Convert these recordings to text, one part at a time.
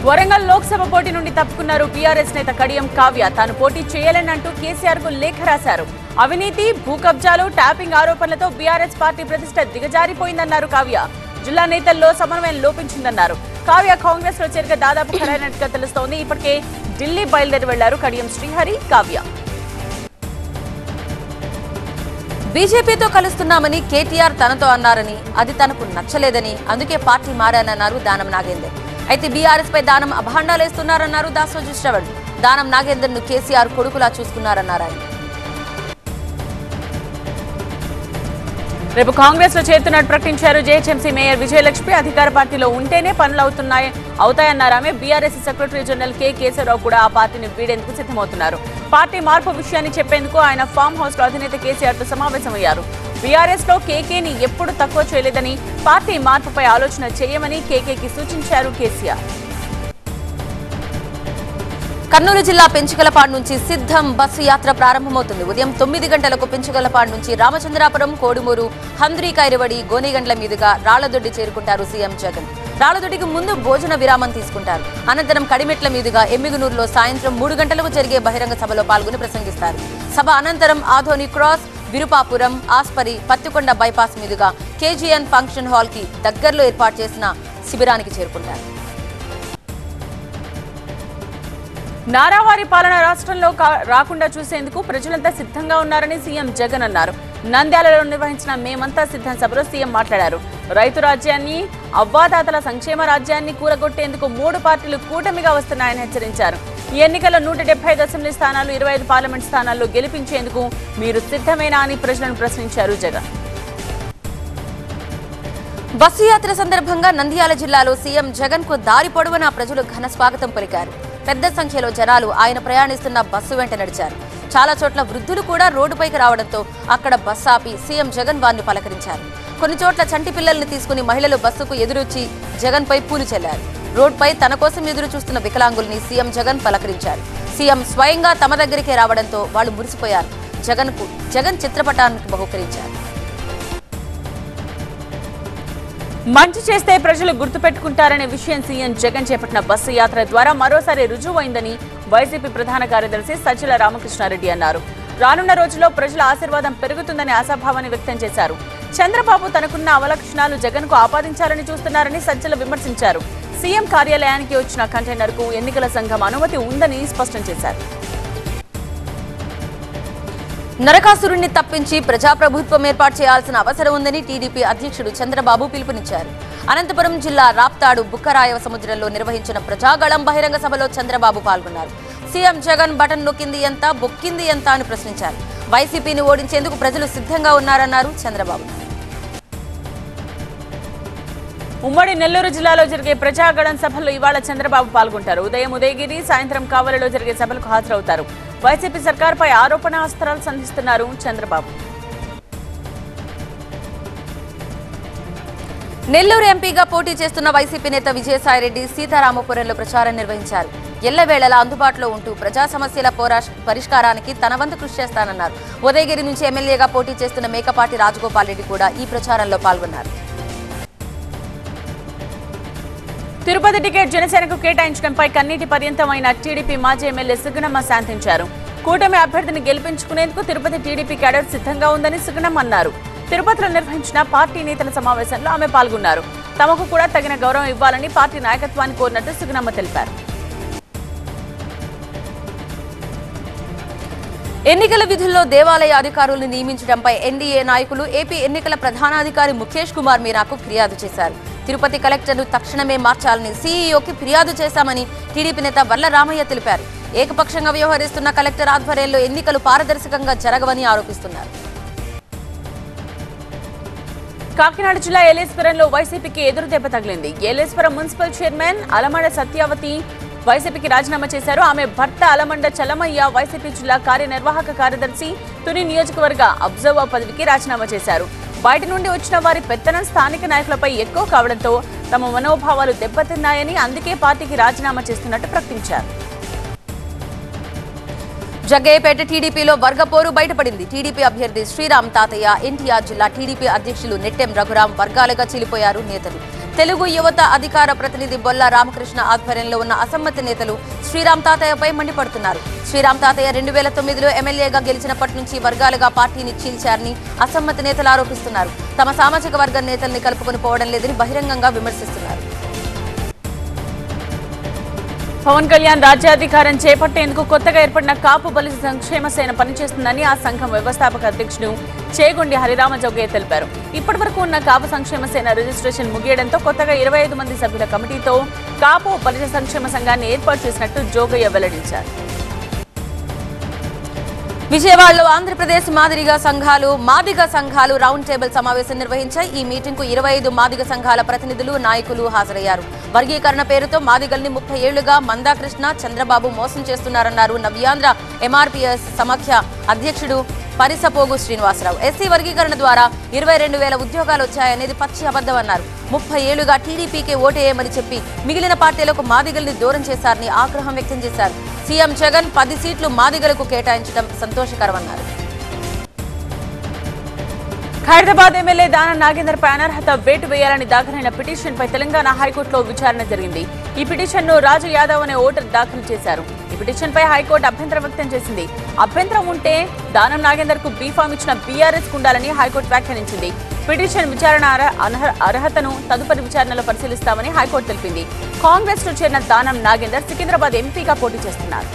వరంగల్ లోక్సభ పోటీ నుండి తప్పుకున్నారు బీఆర్ఎస్ నేత కడియం కావ్య తాను పోటీ చేయలేనంటూ కేసీఆర్ కు లేఖ రాశారు అవినీతి భూ కబ్జాలు ట్యాపింగ్ ఆరోపణలతో బీఆర్ఎస్ పార్టీ ప్రతిష్ట దిగజారిపోయిందన్నారు కావ్య జిల్లా నేతల్లో సమన్వయం లోపించిందన్నారు కావ్య కాంగ్రెస్ లో చేరిక దాదాపు ఖరైనట్టుగా తెలుస్తోంది ఇప్పటికే ఢిల్లీ బయలుదేరి వెళ్లారు కడియం శ్రీహరి కావ్య బీజేపీతో కలుస్తున్నామని కేటీఆర్ తనతో అన్నారని అది తనకు నచ్చలేదని అందుకే పార్టీ మారానన్నారు దానం నాగేందర్ అయితే బీఆర్ఎస్ పై దానం అభాండాలేస్తున్నారన్నారు దాసోజు శ్రవణ్ దానం నాగేందర్ ను కేసీఆర్ కొడుకులా చూసుకున్నారన్నారు ఆయన రేపు కాంగ్రెస్ లో చేరుతున్నట్టు ప్రకటించారు జేహెచ్ఎంసీ మేయర్ విజయలక్ష్మి అధికార పార్టీలో ఉంటేనే పనులు అవుతున్నాయి అవుతాయన్నారు ఆమె BRS secretary general K Keshava Rao కూడా ఆ పార్టీని వీడేందుకు సిద్ధమవుతున్నారు పార్టీ మార్పు విషయాన్ని చెప్పేందుకు ఆయన ఫామ్ హౌస్ లో అధినేత కేసీఆర్ తో సమావేశమయ్యారు బీఆర్ఎస్ లో కేకేని ఎప్పుడు తక్కువ చేయలేదని పార్టీ మార్పుపై ఆలోచన చేయమని కేకేకి సూచించారు కేసీఆర్ కర్నూలు జిల్లా పెంచుగలపాడు నుంచి సిద్ధం బస్సు యాత్ర ప్రారంభమవుతుంది ఉదయం తొమ్మిది గంటలకు పెంచుగలపాడు నుంచి రామచంద్రాపురం కోడుమూరు హంద్రీ కైరవడి గోనెగండ్ల మీదుగా రాళ్లదొడ్డి చేరుకుంటారు సీఎం జగన్ రాళ్లదొడ్డికి ముందు భోజన విరామం తీసుకుంటారు అనంతరం కడిమెట్ల మీదుగా ఎమ్మిగునూరులో సాయంత్రం మూడు గంటలకు జరిగే బహిరంగ సభలో పాల్గొని ప్రసంగిస్తారు సభ అనంతరం ఆధోని క్రాస్ విరుపాపురం ఆస్పరి పత్తికొండ బైపాస్ మీదుగా కేజీఎన్ ఫంక్షన్ హాల్ కి దగ్గరలో ఏర్పాటు చేసిన శిబిరానికి చేరుకుంటారు నారావారి పాలన రాష్ట్రంలో కా- రాకుండా చూసేందుకు ప్రజలంతా సిద్ధంగా ఉన్నారని సీఎం జగన్ అన్నారు నంద్యాలలో నిర్వహించిన మేమంతా సిద్ధం సభలో సీఎం మాట్లాడారు రైతు రాజ్యాన్ని అవ్వాతాతల సంక్షేమ రాజ్యాన్ని కూలగొట్టేందుకు మూడు పార్టీలు కూటమిగా వస్తున్నాయని హెచ్చరించారు ఈ ఎన్నికల్లో నూట డెబ్బై ఐదు అసెంబ్లీ స్థానాలు ఇరవై ఐదు పార్లమెంట్ స్థానాల్లో గెలిపించేందుకు మీరు సిద్ధమేనా అని ప్రజలను ప్రశ్నించారు జగన్ బస్సు యాత్ర సందర్భంగా నంద్యాల జిల్లాలో సీఎం జగన్ కు దారి పొడవునా ప్రజలు ఘన స్వాగతం పలికారు పెద్ద సంఖ్యలో జనాలు ఆయన ప్రయాణిస్తున్న బస్సు వెంట నడిచారు చాలా చోట్ల వృద్ధులు కూడా రోడ్డుపైకి రావడంతో అక్కడ బస్సు ఆపి సీఎం జగన్ వారిని పలకరించారు కొన్ని చోట్ల చంటి పిల్లల్ని తీసుకుని మహిళలు బస్సుకు ఎదురొచ్చి జగన్ పై పూలు చల్లారు రోడ్పై తన కోసం ఎదురు చూస్తున్న వికలాంగుల్ని సీఎం జగన్ పలకరించారు సీఎం స్వయంగా తమ దగ్గరికే రావడంతో వాళ్ళు మురిసిపోయారు జగన్ కు జగన్ చిత్రపటానికి బహుకరించారు మంచి చేస్తే ప్రజలు గుర్తుపెట్టుకుంటారనే విషయం సీఎం జగన్ చేపట్టిన బస్సు యాత్ర ద్వారా మరోసారి రుజువైందని వైసీపీ ప్రధాన కార్యదర్శి సజ్జల రామకృష్ణారెడ్డి అన్నారు రానున్న రోజుల్లో ప్రజల ఆశీర్వాదం పెరుగుతుందని ఆశాభావాన్ని వ్యక్తం చేశారు చంద్రబాబు తనకున్న అవలక్షణాలు జగన్ కు ఆపాదించాలని చూస్తున్నారని సజ్జల విమర్శించారు సీఎం కార్యాలయానికి వచ్చిన కంటైనర్ కు ఎన్నికల సంఘం అనుమతి ఉందని స్పష్టం చేశారు నరకాసురుణ్ణి తప్పించి ప్రజాప్రభుత్వం ఏర్పాటు చేయాల్సిన అవసరం ఉందని టీడీపీ అధ్యక్షుడు చంద్రబాబు పిలుపునిచ్చారు అనంతపురం జిల్లా రాప్తాడు బుక్కరాయవ సముద్రంలో నిర్వహించిన ప్రజాగళం బహిరంగ సభలో చంద్రబాబు పాల్గొన్నారు సీఎం జగన్ బటన్ నొక్కింది ఎంత బొక్కింది ఎంత అని ప్రశ్నించారు వైసీపీని ఓడించేందుకు ప్రజలు సిద్ధంగా ఉన్నారన్నారు చంద్రబాబు ఉమ్మడి నెల్లూరు జిల్లాలో జరిగే ప్రజాగళం సభల్లో ఇవాళ చంద్రబాబు పాల్గొంటారు ఉదయం ఉదయగిరి సాయంత్రం కావలిలో జరిగే సభలకు హాజరవుతారు వైసీపీ సర్కార్పై ఆరోపణ అస్త్రాలు సంధిస్తున్నారు చంద్రబాబు నెల్లూరు ఎంపీగా పోటీ చేస్తున్న వైసీపీ నేత విజయసాయిరెడ్డి సీతారామపురంలో ప్రచారం నిర్వహించారు ఎల్లవేళలా అందుబాటులో ఉంటూ ప్రజా సమస్యల పోరా పరిష్కారానికి తన వంతు కృషి చేస్తానన్నారు ఉదయగిరి నుంచి ఎమ్మెల్యేగా పోటీ చేస్తున్న మేకపాటి రాజగోపాల్ రెడ్డి కూడా ఈ ప్రచారంలో పాల్గొన్నారు తిరుపతి టికెట్ జనసేనకు కేటాయించడంపై కన్నీటి పర్యంతమైన టీడీపీ మాజీ ఎమ్మెల్యే సుగుణమ్మ శాంతించారు కూటమి అభ్యర్థిని గెలిపించుకునేందుకు తిరుపతి టీడీపీ క్యాడర్ సిద్ధంగా ఉందని సుగుణమ్మ అన్నారు తిరుపతిలో నిర్వహించిన పార్టీ నేతల సమావేశంలో ఆమె పాల్గొన్నారు తమకు కూడా తగిన గౌరవం ఇవ్వాలని పార్టీ నాయకత్వాన్ని కోరినట్టు సుగుణమ్మ తెలిపారు ఎన్నికల విధుల్లో దేవాలయ అధికారులను నియమించడంపై ఎన్డీఏ నాయకులు ఏపీ ఎన్నికల ప్రధానాధికారి ముఖేష్ కుమార్ మీనాకు ఫిర్యాదు చేశారు తిరుపతి కలెక్టర్ను తక్షణమే మార్చాలని సీఈఓకి ఫిర్యాదు చేశామని టీడీపీ నేత వర్ల రామయ్య తెలిపారు ఏకపక్షంగా వ్యవహరిస్తున్న కలెక్టర్ ఆధ్వర్యంలో ఎన్నికలు పారదర్శకంగా జరగవని ఆరోపిస్తున్నారు కాకినాడ జిల్లా ఏలేశ్వరంలో వైసీపీకి ఎదురు దెబ్బ తగిలింది ఏలేశ్వరం మున్సిపల్ చైర్మన్ అలమండ సత్యావతి వైసీపీకి రాజీనామా చేశారు ఆమె భర్త అలమండ చలమయ్య వైసీపీ జిల్లా కార్యనిర్వాహక కార్యదర్శి తుని నియోజకవర్గ అబ్జర్వర్ పదవికి రాజీనామా చేశారు బయట నుండి వచ్చిన వారి పెత్తనం స్థానిక నాయకులపై ఎక్కువ కావడంతో తమ మనోభావాలు దెబ్బతిన్నాయని అందుకే పార్టీకి రాజీనామా చేస్తున్నట్టు ప్రకటించారు జగ్గయ్యపేట టీడీపీలో వర్గపోరు బయటపడింది టీడీపీ అభ్యర్థి శ్రీరామ్ తాతయ్య ఎన్టీఆర్ జిల్లా టీడీపీ అధ్యక్షులు నెట్టెం రఘురాం వర్గాలుగా చీలిపోయారు నేతలు తెలుగు యువత అధికార ప్రతినిధి బొల్ల రామకృష్ణ ఆధ్వర్యంలో ఉన్న అసమ్మతి నేతలు శ్రీరామ్ తాతయ్యపై మండిపడుతున్నారు శ్రీరామ్ తాతయ్య రెండు వేల తొమ్మిదిలో ఎమ్మెల్యేగా గెలిచినప్పటి నుంచి వర్గాలుగా పార్టీని చీల్చారని అసమ్మతి నేతలు ఆరోపిస్తున్నారు తమ సామాజిక వర్గం నేతల్ని కలుపుకొని పోవడం లేదని బహిరంగంగా విమర్శిస్తున్నారు పవన్ కళ్యాణ్ రాజ్యాధికారం చేపట్టేందుకు కొత్తగా ఏర్పడిన కాపు బలిజ సంక్షేమ సేన పనిచేస్తుందని ఆ సంఘం వ్యవస్థాపక అధ్యక్షుడు చేగొండి హరిరామ జోగయ్య తెలిపారు ఇప్పటి వరకు ఉన్న కాపు సంక్షేమ సేన రిజిస్ట్రేషన్ ముగియడంతో కొత్తగా ఇరవై ఐదు మంది సభ్యుల కమిటీతో కాపు బలిజ సంక్షేమ సంఘాన్ని ఏర్పాటు చేసినట్టు జోగయ్య వెల్లడించారు విజయవాడలో ఆంధ్రప్రదేశ్ మాదిరిగా సంఘాలు మాదిగ సంఘాలు రౌండ్ టేబుల్ సమావేశం నిర్వహించాయి ఈ మీటింగ్ కు ఇరవై ఐదు మాదిగ సంఘాల ప్రతినిధులు నాయకులు హాజరయ్యారు వర్గీకరణ పేరుతో మాదిగల్ని ముప్పై ఏళ్లుగా మందాకృష్ణ చంద్రబాబు మోసం చేస్తున్నారన్నారు నవ్యాంధ్ర ఎంఆర్పీఎస్ సమాఖ్య అధ్యక్షుడు పరిసపోగు శ్రీనివాసరావు ఎస్సీ వర్గీకరణ ద్వారా ఇరవై రెండు వేల ఉద్యోగాలు వచ్చాయనేది పచ్చి అబద్ధం అన్నారు ముప్పై ఏళ్లుగా టీడీపీకే ఓటేయమని చెప్పి మిగిలిన పార్టీలకు మాదిగల్ని దూరం చేశారని ఆగ్రహం వ్యక్తం చేశారు సీఎం జగన్ పది సీట్లు మాదిగలకు కేటాయించడం సంతోషకరమన్నారు ఖైరదాబాద్ ఎమ్మెల్యే దాన నాగేందర్ పై అనర్హత వేటు వేయాలని దాఖలైన పిటిషన్ పై తెలంగాణ హైకోర్టులో విచారణ జరిగింది ఈ పిటిషన్ ను రాజు యాదవ్ అనే ఓటర్ దాఖలు చేశారు ఈ పిటిషన్ పై హైకోర్టు అభ్యంతరం వ్యక్తం చేసింది అభ్యంతరం ఉంటే దానం నాగేందర్ కు బీఫామ్ ఇచ్చిన బీఆర్ఎస్ ఉండాలని హైకోర్టు వ్యాఖ్యానించింది పిటిషన్ విచారణ అర్హ- అనర్హ- అర్హతను తదుపరి విచారణలో పరిశీలిస్తామని హైకోర్టు తెలిపింది కాంగ్రెస్ ను చేరిన దానం నాగేందర్ సికింద్రాబాద్ ఎంపీగా పోటీ చేస్తున్నారు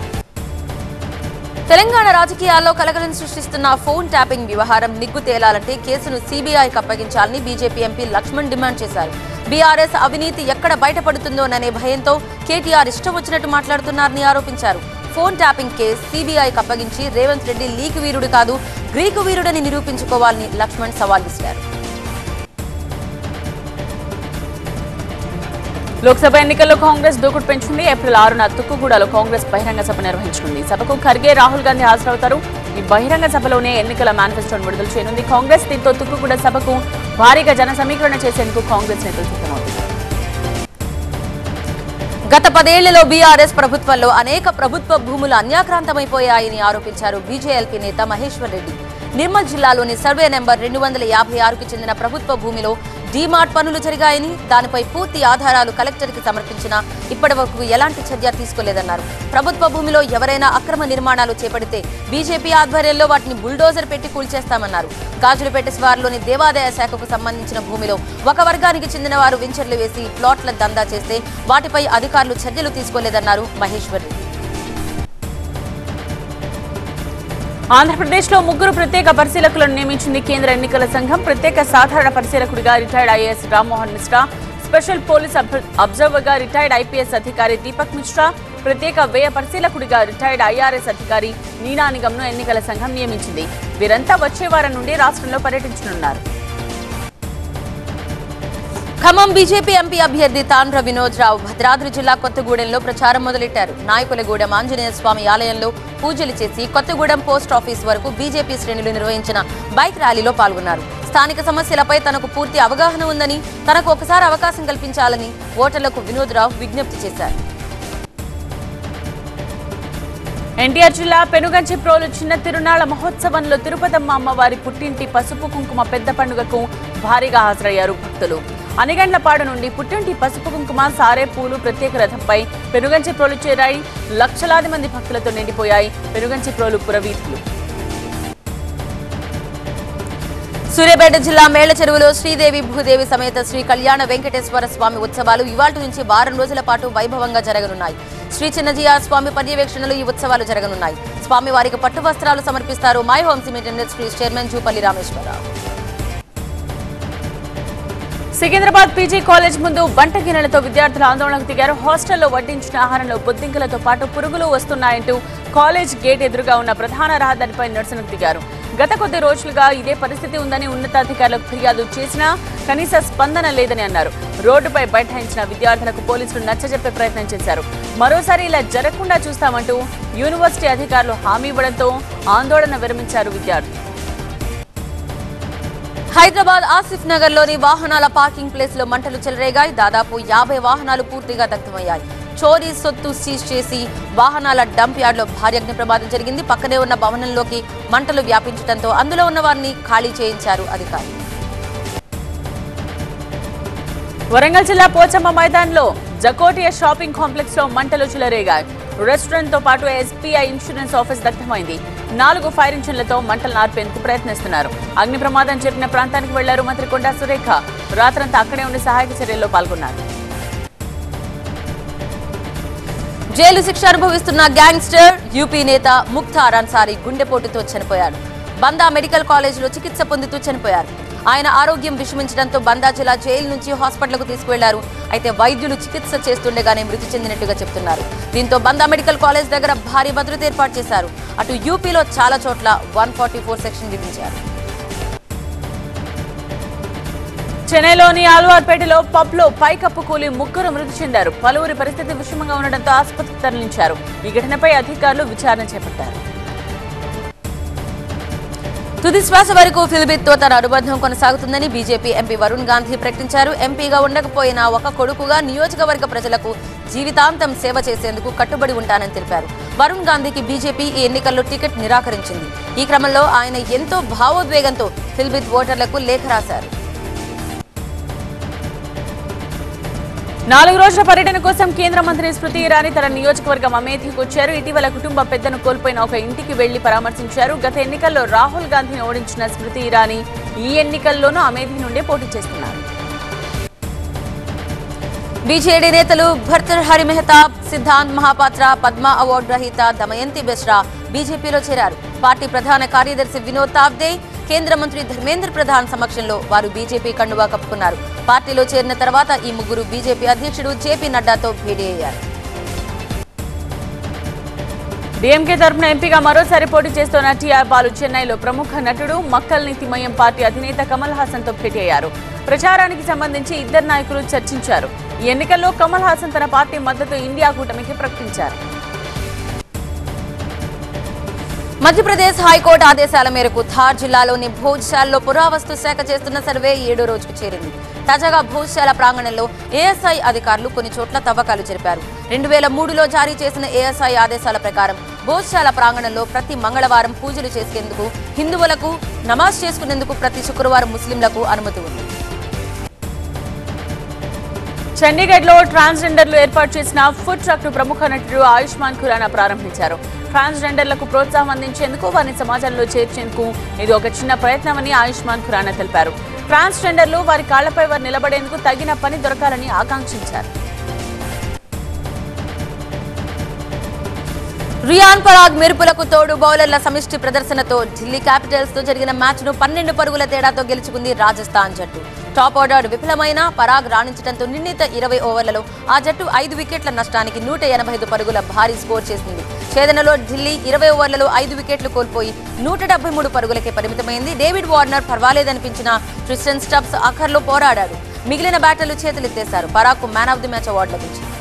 తెలంగాణ రాజకీయాల్లో కలకలం సృష్టిస్తున్న ఫోన్ ట్యాపింగ్ వ్యవహారం నిగ్గు తేలాలంటే కేసును సీబీఐకి అప్పగించాలని బీజేపీ ఎంపీ లక్ష్మణ్ డిమాండ్ చేశారు బీఆర్ఎస్ అవినీతి ఎక్కడ బయటపడుతుందోననే భయంతో కేటీఆర్ ఇష్టం వచ్చినట్టు మాట్లాడుతున్నారని ఆరోపించారు ఫోన్ ట్యాపింగ్ కేసు సీబీఐకి అప్పగించి రేవంత్ రెడ్డి లీక్ వీరుడు కాదు గ్రీకు వీరుడని నిరూపించుకోవాలని లక్ష్మణ్ సవాల్ విసిరారు లోక్సభ ఎన్నికల్లో కాంగ్రెస్ దూకుడు పెంచింది ఏప్రిల్ ఆరున తుక్కుగూడలో కాంగ్రెస్ బహిరంగ సభ నిర్వహించనుంది సభకు ఖర్గే రాహుల్ గాంధీ హాజరవుతారు ఈ బహిరంగ సభలోనే ఎన్నికల మేనిఫెస్టోను విడుదల చేయనుంది కాంగ్రెస్ దీంతో తుక్కుగూడ సభకు భారీగా జన సమీకరణ చేసేందుకు కాంగ్రెస్ నేతలు సిద్ధమవుతున్నారు గత పదేళ్లలో బీఆర్ఎస్ ప్రభుత్వంలో అనేక ప్రభుత్వ భూములు అన్యాక్రాంతమైపోయాయని ఆరోపించారు బీజేఎల్పీ నేత మహేశ్వర్ రెడ్డి నిర్మల్ జిల్లాలోని సర్వే నెంబర్ రెండు వందల యాభై ఆరుకి చెందిన ప్రభుత్వ భూమిలో డీమార్ట్ పనులు జరిగాయని దానిపై పూర్తి ఆధారాలు కలెక్టర్కి సమర్పించినా ఇప్పటి వరకు ఎలాంటి చర్య తీసుకోలేదన్నారు ప్రభుత్వ భూమిలో ఎవరైనా అక్రమ నిర్మాణాలు చేపడితే బీజేపీ ఆధ్వర్యంలో వాటిని బుల్డోజర్ పెట్టి కూల్చేస్తామన్నారు గాజులపేట శివారులోని దేవాదాయ శాఖకు సంబంధించిన భూమిలో ఒక వర్గానికి చెందిన వారు వెంచర్లు వేసి ప్లాట్ల దందా చేస్తే వాటిపై అధికారులు చర్యలు తీసుకోలేదన్నారు మహేశ్వర్ రెడ్డి ఆంధ్రప్రదేశ్లో ముగ్గురు ప్రత్యేక పరిశీలకులను నియమించింది కేంద్ర ఎన్నికల సంఘం ప్రత్యేక సాధారణ పరిశీలకుడిగా retired IAS Rammohan Mishra special police అబ్- అబ్జర్వర్గా రిటైర్డ్ ఐపీఎస్ అధికారి దీపక్ మిశ్రా ప్రత్యేక వ్యయ పరిశీలకుడిగా రిటైర్డ్ ఐఆర్ఎస్ అధికారి నీనా నిగంను ఎన్నికల సంఘం నియమించింది వీరంతా వచ్చే వారం నుండి రాష్ట్రంలో పర్యటించనున్నారు ఖమ్మం బీజేపీ ఎంపీ అభ్యర్థి తాండ్ర వినోద్ రావు భద్రాద్రి జిల్లా కొత్తగూడెంలో ప్రచారం మొదలెట్టారు నాయకులగూడెం ఆంజనేయ స్వామి ఆలయంలో పూజలు చేసి కొత్తగూడెం పోస్ట్ ఆఫీస్ వరకు బీజేపీ శ్రేణులు నిర్వహించిన బైక్ ర్యాలీలో పాల్గొన్నారు స్థానిక సమస్యలపై తనకు పూర్తి అవగాహన ఉందని తనకు ఒకసారి అవకాశం కల్పించాలని ఓటర్లకు వినోద్ రావు విజ్ఞప్తి చేశారు ఎన్టీఆర్ జిల్లా పెనుగంచి ప్రోలు చిన్న తిరునాళ్ల మహోత్సవంలో తిరుపతమ్మ అమ్మవారి పుట్టింటి పసుపు కుంకుమ పెద్ద పండుగకు భారీగా హాజరయ్యారు భక్తులు అనిగండ్లపాడు నుండి పుట్టింటి పసుపు కుంకుమ సారే పూలు ప్రత్యేక రథంపై పెనుగంచి ప్రోలు చేరాయి లక్షలాది మంది భక్తులతో నిండిపోయాయి పెనుగంచి ప్రోలు పురవీధులు సూర్యాపేట జిల్లా మేళ్ల చెరువులో శ్రీదేవి భూదేవి సమేత శ్రీ కళ్యాణ వెంకటేశ్వర స్వామి ఉత్సవాలు ఇవాళ నుంచి వారం రోజుల పాటు వైభవంగా జరగనున్నాయి శ్రీ చిన్నజీయ స్వామి పర్యవేక్షణలో ఈ ఉత్సవాలు జరగనున్నాయి స్వామి వారికి పట్టు వస్త్రాలు సమర్పిస్తారు My Home Cement Industries chairman Jupalli Rameshwar Rao Secunderabad PG college ముందు వంట గిన్నెలతో విద్యార్థులు ఆందోళనకు దిగారు హాస్టల్లో వడ్డించిన ఆహారంలో బొద్దింకలతో పాటు పురుగులు వస్తున్నాయంటూ కాలేజ్ గేట్ ఎదురుగా ఉన్న ప్రధాన రహదారిపై నిరసనకు దిగారు గత కొద్ది రోజులుగా ఇదే పరిస్థితి ఉందని ఉన్నతాధికారులకు ఫిర్యాదు చేసినా కనీస స్పందన లేదని అన్నారు రోడ్డుపై బైఠాయించిన విద్యార్థులకు పోలీసులు నచ్చజెప్పే ప్రయత్నం చేశారు మరోసారి ఇలా జరగకుండా చూస్తామంటూ యూనివర్సిటీ అధికారులు హామీ ఇవ్వడంతో ఆందోళన విరమించారు విద్యార్థులు హైదరాబాద్ ఆసిఫ్ నగర్ లోని వాహనాల పార్కింగ్ ప్లేస్ లో మంటలు చెలరేగాయి దాదాపు యాభై వాహనాలు పూర్తిగా దగ్ధమయ్యాయి చోరీ సొత్తు సీజ్ చేసి వాహనాల డంప్ యార్డ్ లో భారీ అగ్ని ప్రమాదం జరిగింది పక్కనే ఉన్న భవనంలోకి మంటలు వ్యాపించడంతో అందులో ఉన్న వారిని ఖాళీ చేయించారు అధికారులు వరంగల్ జిల్లా పోచమ్మ మైదాన్లో జకోటియా షాపింగ్ కాంప్లెక్స్ లో మంటలు చెలరేగాయి రెస్టారెంట్ తో పాటు ఎస్బీఐ ఇన్సూరెన్స్ ఆఫీస్ దగ్ధమైంది నాలుగు ఫైర్ ఇంజిన్లతో మంటలు నార్పేందుకు ప్రయత్నిస్తున్నారు అగ్ని ప్రమాదం జరిగిన ప్రాంతానికి వెళ్లారు మంత్రి కొండా సురేఖ రాత్రంతా అక్కడే ఉండి సహాయక చర్యల్లో పాల్గొన్నారు జైలు శిక్ష అనుభవిస్తున్న గ్యాంగ్స్టర్ యూపీ నేత ముఖ్తార్ అన్సారీ గుండెపోటుతో చనిపోయాడు బందా మెడికల్ కాలేజీలో చికిత్స పొందుతూ చనిపోయారు ఆయన ఆరోగ్యం విషమించడంతో బందా జిల్లా జైలు నుంచి హాస్పిటల్కు తీసుకువెళ్లారు అయితే వైద్యులు చికిత్స చేస్తుండగానే మృతి చెందినట్టుగా చెప్తున్నారు దీంతో బందా మెడికల్ కాలేజ్ దగ్గర భారీ భద్రత ఏర్పాటు చేశారు అటు యూపీలో చాలా చోట్ల వన్ సెక్షన్ విధించారు చెన్నైలోని ఆల్వార్పేటలో పబ్లో పైకప్పు కూలి ముగ్గురు మృతి చెందారు పలువురి పరిస్థితి విషమంగా ఉండడంతో ఆసుపత్రికి తరలించారు ఈ ఘటనపై అధికారులు విచారణ చేపట్టారు తుది శ్వాస వరకు ఫిల్బిత్తో తన అనుబంధం కొనసాగుతుందని బీజేపీ ఎంపీ వరుణ్ గాంధీ ప్రకటించారు ఎంపీగా ఉండకపోయినా ఒక కొడుకుగా నియోజకవర్గ ప్రజలకు జీవితాంతం సేవ చేసేందుకు కట్టుబడి ఉంటానని తెలిపారు వరుణ్ గాంధీకి బీజేపీ ఈ ఎన్నికల్లో టికెట్ నిరాకరించింది ఈ క్రమంలో ఆయన ఎంతో భావోద్వేగంతో ఫిల్బిత్ ఓటర్లకు లేఖ రాశారు నాలుగు రోజుల పర్యటన కోసం కేంద్ర మంత్రి స్మృతి ఇరానీ తన నియోజకవర్గం అమేథీకి వచ్చారు ఇటీవల కుటుంబ పెద్దను కోల్పోయిన ఒక ఇంటికి వెళ్లి పరామర్శించారు గత ఎన్నికల్లో రాహుల్ గాంధీని ఓడించిన స్మృతి ఇరానీ ఈ ఎన్నికల్లోనూ అమేథీ నుండే పోటీ చేస్తున్నారు బీజేడీ నేతలు భర్తృహరి మెహతాబ్ సిద్ధాంత్ మహాపాత్ర పద్మ అవార్డు రహిత దమయంతి బెస్రా బీజేపీలో చేరారు పార్టీ ప్రధాన కార్యదర్శి వినోద్ తావ్దే కేంద్ర మంత్రి ధర్మేంద్ర ప్రధాన్ సమక్షంలో వారు బీజేపీ కండువా కప్పుకున్నారు పార్టీలో చేరిన తర్వాత ఈ ముగ్గురు బీజేపీ అధ్యక్షుడు జేపీ నడ్డాతో భేటీ అయ్యారు డీఎంకే తరఫున ఎంపీగా మరోసారి పోటీ చేస్తున్న టీఆర్ బాలు చెన్నైలో ప్రముఖ నటుడు మక్కల్ నీతిమయం పార్టీ అధినేత కమల్ హాసన్ తో భేటీ అయ్యారు ప్రచారానికి సంబంధించి ఇద్దరు నాయకులు చర్చించారు ఈ ఎన్నికల్లో కమల్ హాసన్ తన పార్టీ మద్దతు ఇండియా కూటమికి ప్రకటించారు మధ్యప్రదేశ్ హైకోర్టు ఆదేశాల మేరకు థార్ జిల్లాలోని భోజ్శాలలో పురావస్తు శాఖ చేస్తున్న సర్వే ఏడో రోజుకు చేరింది తాజాగా భోజ్శాల ప్రాంగణంలో ఏఎస్ఐ అధికారులు కొన్ని చోట్ల తవ్వకాలు జరిపారు రెండు వేల మూడులో జారీ చేసిన ఏఎస్ఐ ఆదేశాల ప్రకారం భోజ్శాల ప్రాంగణంలో ప్రతి మంగళవారం పూజలు చేసేందుకు హిందువులకు నమాజ్ చేసుకునేందుకు ప్రతి శుక్రవారం ముస్లింలకు అనుమతి ఉంది చండీగఢ్ లో ట్రాన్స్జెండర్లు ఏర్పాటు చేసిన ఫుడ్ ట్రక్ ను ప్రముఖ నటుడు ఆయుష్మాన్ ఖురానా ప్రారంభించారు ట్రాన్స్జెండర్లకు ప్రోత్సాహం అందించేందుకు వారిని సమాజంలో చేర్చేందుకు ఇది ఒక చిన్న ప్రయత్నమని ఆయుష్మాన్ ఖురానా తెలిపారు ట్రాన్స్జెండర్లు వారి కాళ్లపై వారు నిలబడేందుకు తగిన పని దొరకాలని ఆకాంక్షించారు రియాన్ పరాగ్ మెరుపులకు తోడు బౌలర్ల సమిష్టి ప్రదర్శనతో ఢిల్లీ క్యాపిటల్స్ తో జరిగిన మ్యాచ్ ను పన్నెండు పరుగుల తేడాతో గెలుచుకుంది రాజస్థాన్ జట్టు టాప్ ఆర్డర్ విఫలమైన పరాగ్ రాణించడంతో నిర్ణీత ఇరవై ఓవర్లలో ఆ జట్టు ఐదు వికెట్ల నష్టానికి నూట ఎనభై ఐదు పరుగుల భారీ స్కోర్ చేసింది ఛేదనలో ఢిల్లీ ఇరవై ఓవర్లలో ఐదు వికెట్లు కోల్పోయి నూట డెబ్బై మూడు పరుగులకే పరిమితమైంది డేవిడ్ వార్నర్ పర్వాలేదనిపించిన క్రిస్టియన్ స్టబ్స్ ఆఖర్లో పోరాడాడు మిగిలిన బ్యాటర్లు చేతులెత్తేశారు పరాగ్కు man of the match award లభించింది